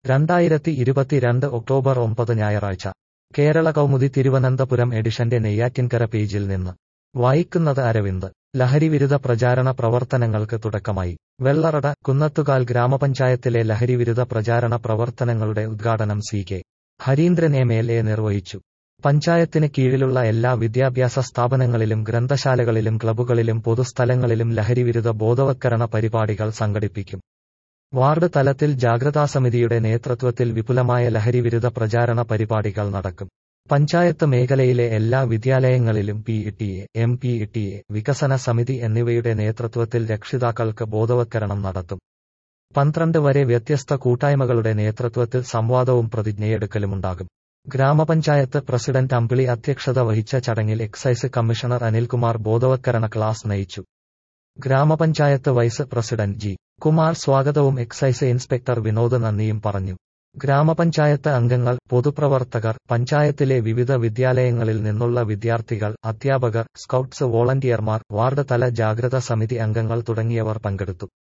രണ്ടായിരത്തി ഇരുപത്തിരണ്ട് ഒക്ടോബർ ഒമ്പത് ഞായറാഴ്ച കേരള കൗമുദി തിരുവനന്തപുരം എഡിഷന്റെ നെയ്യാറ്റിൻകര പേജിൽ നിന്ന് വായിക്കുന്നത് അരവിന്ദ് ലഹരിവിരുദ്ധ പ്രചാരണ പ്രവർത്തനങ്ങൾക്ക് തുടക്കമായി വെള്ളറട കുന്നത്തുകാൽ ഗ്രാമപഞ്ചായത്തിലെ ലഹരിവിരുദ്ധ പ്രചാരണ പ്രവർത്തനങ്ങളുടെ ഉദ്ഘാടനം C K Harindran M L A നിർവഹിച്ചു പഞ്ചായത്തിന് കീഴിലുള്ള എല്ലാ വിദ്യാഭ്യാസ സ്ഥാപനങ്ങളിലും ഗ്രന്ഥശാലകളിലും ക്ലബ്ബുകളിലും പൊതുസ്ഥലങ്ങളിലും ലഹരിവിരുദ്ധ ബോധവത്കരണ പരിപാടികൾ സംഘടിപ്പിക്കും വാർഡ് തലത്തിൽ ജാഗ്രതാസമിതിയുടെ നേതൃത്വത്തിൽ വിപുലമായ ലഹരിവിരുദ്ധ പ്രചാരണ പരിപാടികൾ നടക്കും പഞ്ചായത്ത് മേഖലയിലെ എല്ലാ വിദ്യാലയങ്ങളിലും P E T A M P E T A വികസന സമിതി എന്നിവയുടെ നേതൃത്വത്തിൽ രക്ഷിതാക്കൾക്ക് ബോധവത്കരണം നടത്തും പന്ത്രണ്ട് വരെ വ്യത്യസ്ത കൂട്ടായ്മകളുടെ നേതൃത്വത്തിൽ സംവാദവും പ്രതിജ്ഞയെടുക്കലുമുണ്ടാകും ഗ്രാമപഞ്ചായത്ത് പ്രസിഡന്റ് അമ്പിളി അധ്യക്ഷത വഹിച്ച ചടങ്ങിൽ എക്സൈസ് കമ്മീഷണർ അനിൽകുമാർ ബോധവത്കരണ ക്ലാസ് നയിച്ചു ഗ്രാമപഞ്ചായത്ത് വൈസ് പ്രസിഡന്റ് ജി കുമാർ സ്വാഗതവും എക്സൈസ് ഇൻസ്പെക്ടർ വിനോദ് നന്ദിയും പറഞ്ഞു ഗ്രാമപഞ്ചായത്ത് അംഗങ്ങൾ പൊതുപ്രവർത്തകർ പഞ്ചായത്തിലെ വിവിധ വിദ്യാലയങ്ങളിൽ നിന്നുള്ള വിദ്യാർത്ഥികൾ അധ്യാപകർ സ്കൌട്ട്സ് വോളണ്ടിയർമാർ വാർഡ് തല ജാഗ്രതാ സമിതി അംഗങ്ങൾ തുടങ്ങിയവർ പങ്കെടുത്തു